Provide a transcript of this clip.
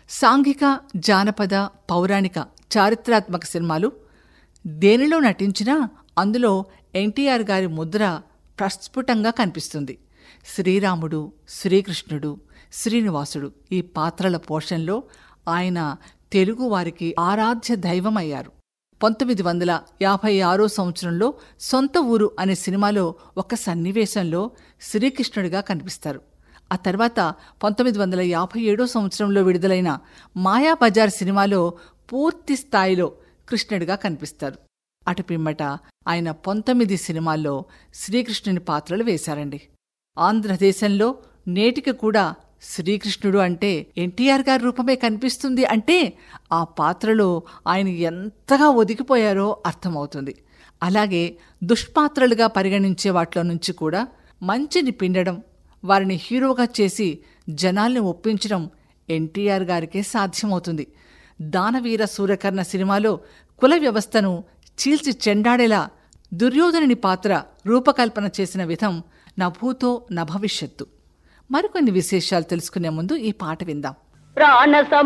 సాంఘిక జానపద పౌరాణిక చారిత్రాత్మక సినిమాలు దేనిలో నటించినా అందులో ఎన్టీఆర్ గారి ముద్ర ప్రస్ఫుటంగా కనిపిస్తుంది శ్రీరాముడు శ్రీకృష్ణుడు శ్రీనివాసుడు ఈ పాత్రల పోషణలో ఆయన తెలుగు వారికి ఆరాధ్య దైవమయ్యారు పంతొమ్మిది వందల యాభై ఆరో సంవత్సరంలో సొంత ఊరు అనే సినిమాలో ఒక సన్నివేశంలో శ్రీకృష్ణుడిగా కనిపిస్తారు ఆ తర్వాత పంతొమ్మిది వందల యాభై ఏడో సంవత్సరంలో విడుదలైన మాయాబజార్ సినిమాలో పూర్తి స్థాయిలో కృష్ణుడిగా కనిపిస్తారు అటు పిమ్మట ఆయన పంతొమ్మిది సినిమాల్లో శ్రీకృష్ణుని పాత్రలు వేశారండి ఆంధ్రదేశంలో నేటికి కూడా శ్రీకృష్ణుడు అంటే ఎన్టీఆర్ గారి రూపమే కనిపిస్తుంది అంటే ఆ పాత్రలో ఆయన ఎంతగా ఒదిగిపోయారో అర్థమవుతుంది అలాగే దుష్పాత్రలుగా పరిగణించే వాటిలో నుంచి కూడా మంచిని పిండడం వారిని హీరోగా చేసి జనాల్ని ఒప్పించడం ఎన్టీఆర్ గారికే సాధ్యమవుతుంది దానవీర సూర్యకర్ణ సినిమాలో కుల వ్యవస్థను చీల్చి చెండాడేలా దుర్యోధనుని పాత్ర రూపకల్పన చేసిన విధం నభూతో నభవిష్యత్తు మరికొన్ని విశేషాలు తెలుసుకునే ముందు ఈ పాట విందాం ప్రాణ